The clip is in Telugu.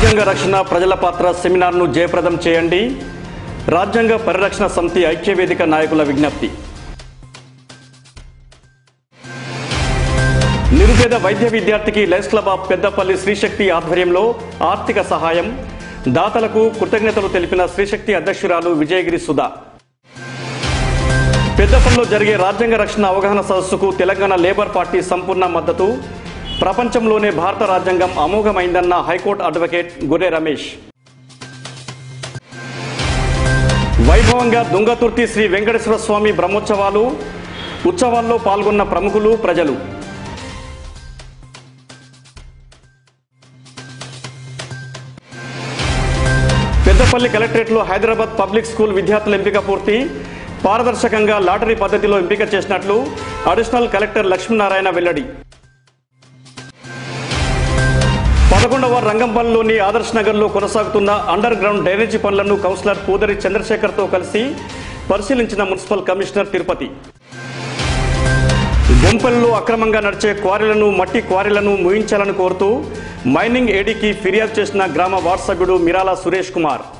రాజ్యాంగ రక్షణ ప్రజల పాత్ర సెమినార్ను జయప్రదం చేయండి రాజ్యాంగ పరిరక్షణ సమితి ఐక్యవేదిక నాయకుల విజ్ఞప్తి నిరుపేద వైద్య విద్యార్థికి Lions Club of Peddapalli Srishakti ఆధ్వర్యంలో ఆర్థిక సహాయం దాతలకు కృతజ్ఞతలు తెలిపిన శ్రీశక్తి అధ్యక్షురాలు విజయగిరి సుధా పెద్దపల్లిలో జరిగే రాజ్యాంగ రక్షణ అవగాహన సదస్సుకు తెలంగాణ లేబర్ పార్టీ సంపూర్ణ మద్దతు ప్రపంచంలోనే భారత రాజ్యాంగం అమోఘమైందన్న హైకోర్టు అడ్వకేట్ గొర్రె రమేష్ వైభవంగా దుంగతుర్తి శ్రీ వెంకటేశ్వర స్వామి బ్రహ్మోత్సవాలు ఉత్సవాల్లో పాల్గొన్న ప్రముఖులు ప్రజలు పెద్దపల్లి కలెక్టరేట్లో హైదరాబాద్ పబ్లిక్ స్కూల్ విద్యార్థుల ఎంపిక పూర్తి పారదర్శకంగా లాటరీ పద్ధతిలో ఎంపిక చేసినట్లు అడిషనల్ కలెక్టర్ లక్ష్మీనారాయణ వెల్లడి పదకొండవ రంగంపల్లిలోని ఆదర్శ్ నగర్లో కొనసాగుతున్న అండర్ గ్రౌండ్ డ్రైనేజీ పనులను కౌన్సిలర్ పూదరి చంద్రశేఖర్తో కలిసి పరిశీలించిన మున్సిపల్ కమిషనర్ తిరుపతి గుంపల్లో అక్రమంగా నడిచే క్వారీలను మట్టి క్వారీలను ముయించాలని కోరుతూ మైనింగ్ ఏడీకి ఫిర్యాదు చేసిన గ్రామ వార్డ్ సభ్యుడు మిరాల సురేష్ కుమార్